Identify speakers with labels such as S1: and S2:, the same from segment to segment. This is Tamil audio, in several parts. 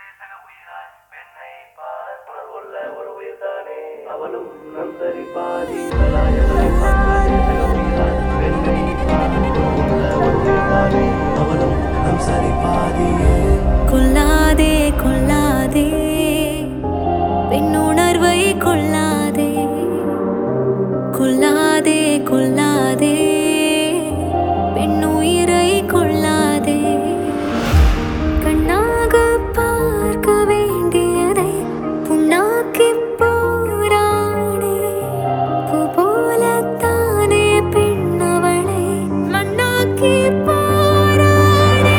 S1: சக உயிராய் பெண்ணை பார் உணர்வுள்ள ஒரு உயிர்தானே அவளும் நம் சரி பாதி கலாயவரை பார்ப்பதே சக உயிராய் பெண்ணை பார் உணர்வுள்ள ஒரு உயிர்தானே அவளும் நம் சரி பாதியே
S2: கொல்லாதே கொல்லாதே பெண்ணுணர்வை கொல்லாதே கொல்லாதே கொல்லாதே பெண்ணுயிரை கொல்லாதே கண்ணாக பார்க்க வேண்டியதை புண்ணாக்கி போராடே பூ போலத்தானே பெண்ணவளை மண்ணாக்கி போராடே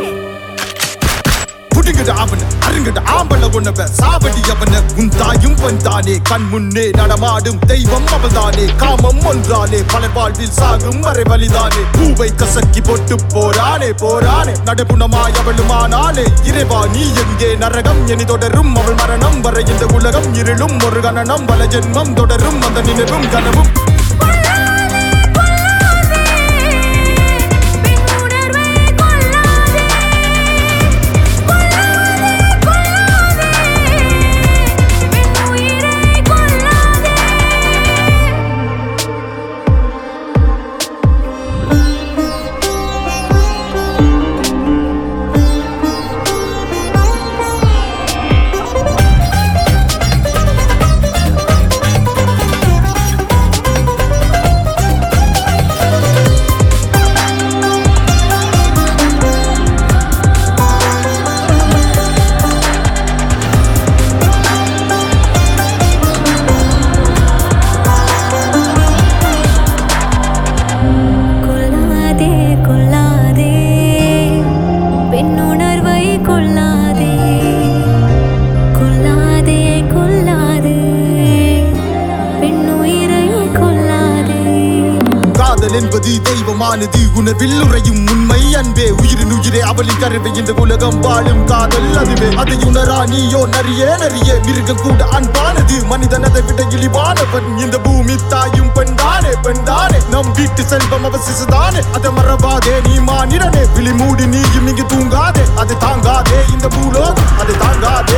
S3: புடுங்கட அவன அருங்கட ஆம்பள உணவ சாவடி அவன உன் தாயும் வந்தானே கண் முன்னே நடமாடும் தெய்வம் அவள்தானே காமம் ஒன்றானே பல வாழ்வில் சாகும் வரை வலிதானே பூவை கசக்கி போட்டு போரானே போரானே நடுப்புணமாய் அவளுமானாலே இறைவா நீ எங்கே நரகம் எனி தொடரும் அவள் மரணம் வரை இந்த உலகம் இருளும் ஒரு கணனம் பல ஜென்மம் தொடரும் அந்த நினைவும் கனவும்
S2: பெண்ணுணர்வை கொல்லாதே கொல்லாதே கொல்லாதே பெண்ணுயிரை கொல்லாதே கொல்லாதே கொல்லாதே பெண்ணுணர்வை கொல்லாதே கொல்லாதே கொல்லாதே பெண்ணுயிரை கொல்லாதே
S3: காதல் என்பது தெய்வமானது உணர்வில் உறையும் உண்மை அன்பே உயிரின் உயிரே அவளின் கருவை இந்த உலகம் வாழும் காதல் அதுவே அதை உணரா நீயோ நறிய நறிய மிருகம் கூட அன்பானது மனிதன் அதை விட இழிவானவன் இந்த பூமி தாயும் பெண்தானே பெண்தானே நம் வீட்டு செல்வம் அவ சிசுதானே அதை மறவாதே நீ மானிடனே விழி மூடி நீயும் இங்கு தூங்காதே அதை தாங்காதே இந்த பூலோகம் அதை தாங்காதே